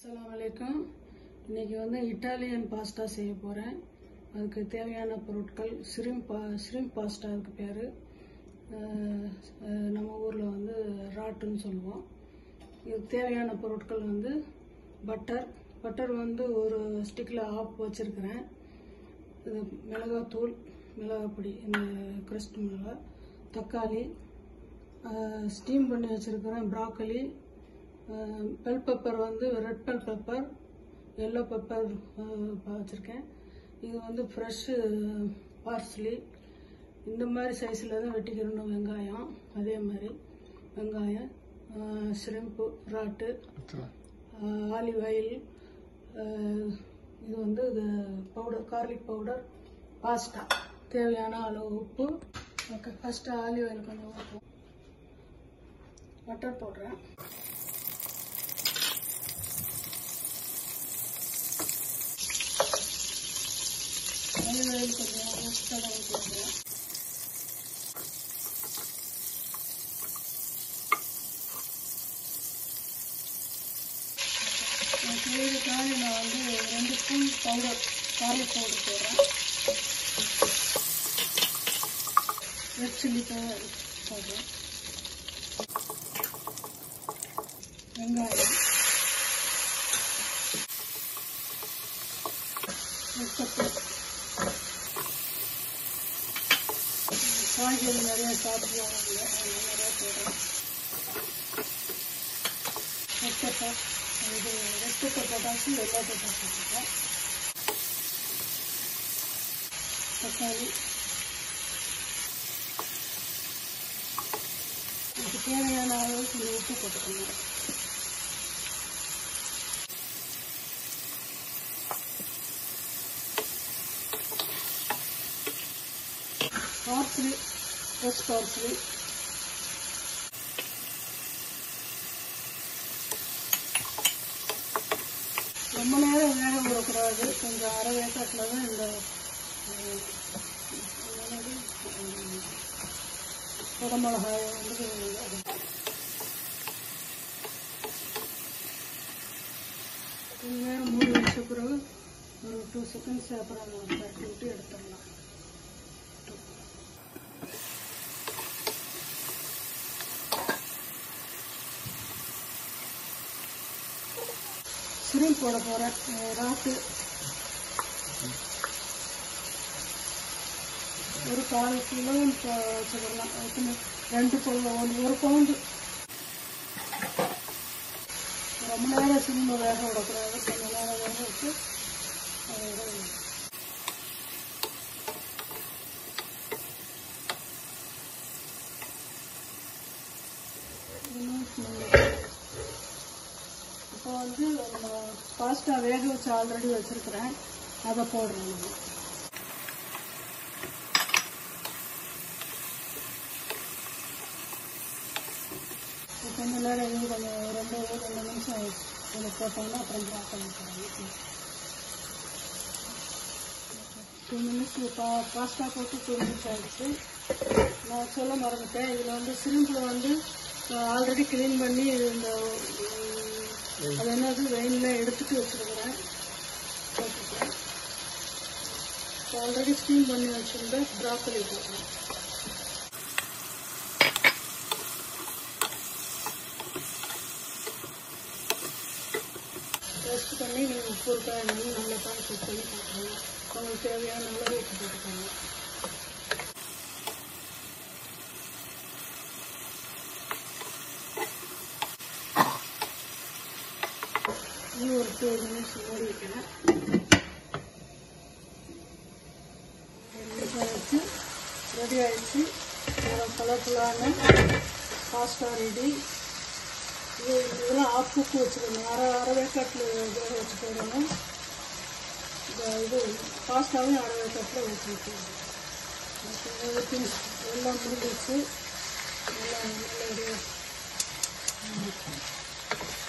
அஸ்ஸலாமு அலைக்கும் இன்னைக்கு வந்து இட்டாலியன் பாஸ்தா செய்ய போகிறேன் அதுக்கு தேவையான பொருட்கள் ஸ்ரிம் பா ஸ்ரிம் பாஸ்தா அதுக்கு பேர் நம்ம ஊரில் வந்து ராட்டுன்னு சொல்லுவோம் இதுக்கு தேவையான பொருட்கள் வந்து பட்டர் பட்டர் வந்து ஒரு ஸ்டிக்கில் ஆஃப் வச்சுருக்கிறேன் இது மிளகாத்தூள் மிளகாப்பொடி இந்த கிரஸ்ட் மிளகா தக்காளி ஸ்டீம் பண்ணி வச்சுருக்கிறேன் ப்ராக்கலி பெல் பெப்பர் வந்து red bell pepper yellow pepper வச்சுருக்கேன் இது வந்து ஃப்ரெஷ்ஷு பார்ஸ்லி இந்த மாதிரி சைஸில் தான் வெட்டிக்கிறணும் வெங்காயம் அதே மாதிரி வெங்காயம் ஷ்ரிம்ப்பு ராட்டு ஆலிவ் ஆயில் இது வந்து இது பவுடர் கார்லிக் பவுடர் பாஸ்தா தேவையான அளவு உப்பு ஓகே ஃபஸ்ட்டு ஆலிவ் ஆயில் கொஞ்சம் உப்பு பட்டர் போடுறேன் ஆலிவ் ஆயில் கொஞ்சம் எக்ஸ்ட்ரா ஊற்றிக்கிறேன் செய்யறதுக்காக நான் வந்து ரெண்டு ஸ்பூன் பவுடர் கார்லிக் பவுடர் போடுறேன் ரெட் சில்லி பவுடர் போடுறேன் வெங்காயம் உப்பு காய்கறி நிறைய சாப்பிடுவாங்க அதனால நிறைய போடுறேன் முட்டைப்பா இது ரெட் பெப்பர் பொட்டாசு எல்லோ பெப்பர் போட்டுருக்கேன் தக்காளி இதுக்கு தேவையான அளவு கொஞ்சம் உப்பு போட்டுக்கணும் பார்ஸ்லி ஃப்ரெஷ் பார்ஸ்லி ரொம்ப நேரம் வேக விடக்கூடாது கொஞ்சம் அரை வேக்காட்டில் தான் இந்த குடமிளகாயை வந்து கொஞ்ச நேரம் மூடி வச்ச பிறகு ஒரு டூ செகண்ட்ஸ் அப்புறம் தட்டி விட்டு எடுத்துடலாம் சிரில் போட போகிறேன் ராட்டு ஒரு கால் கிலோ வச்சுக்கலாம் எத்தனை ரெண்டு பவுன் ஒன்று ஒரு பவுண்டு ரொம்ப நேரம் சின்ன வேக விடக்கூடாது கொஞ்சம் நேரம் வேக வச்சு அதோட இப்போ வந்து பாஸ்தா வேக வச்சு ஆல்ரெடி வச்சுருக்கிறேன் அதை போடுறேன் நான் கொஞ்ச நேரம் இன்னும் கொஞ்சம் ரெண்டு ரெண்டு நிமிஷம் ஆயிடுச்சு கொஞ்சம் போட்டோம்னா அப்புறம் ட்ரா பண்ணிக்கிறேன் டூ மினிட்ஸ் பா பாஸ்தா போட்டு டூ மினிட்ஸ் ஆயிடுச்சு நான் சொல்ல மறந்துட்டேன் இதில் வந்து சிலிண்டர் வந்து ஆல்ரெடி க்ளீன் பண்ணி இந்த அது என்னது வெயிலில் எடுத்துட்டு வச்சுருக்கிறேன் போட்டுக்கிறேன் ஆல்ரெடி ஸ்டீம் பண்ணி வச்சுருந்தேன் ப்ராக்கலி போடுறேன் டெஸ்ட் பண்ணி நீங்கள் உப்பு இருக்கா என்னன்னு நல்லா தான் செக் பண்ணி பார்க்கணும் உங்களுக்கு தேவையான அளவு உப்பு போட்டுக்கோங்க இன்னும் ஒரு டூ மினிட்ஸ் மூடி வைக்கிறேன் ஒரு நிமிஷம் வச்சு ரெடி ஆயிடுச்சு கலர்ஃபுல்லான பாஸ்தா ரெடி இது இதெல்லாம் ஆஃப் குக்கு வச்சுக்கணும் அரை அரை வேக்காட்டில் வேக வச்சு போடணும் இந்த இது பாஸ்தாவையும் அரை வேக்காட்டில் வச்சு வைக்கணும் ஊற்றி எல்லாம் முடிஞ்சிச்சு எல்லாம் நல்லபடியாக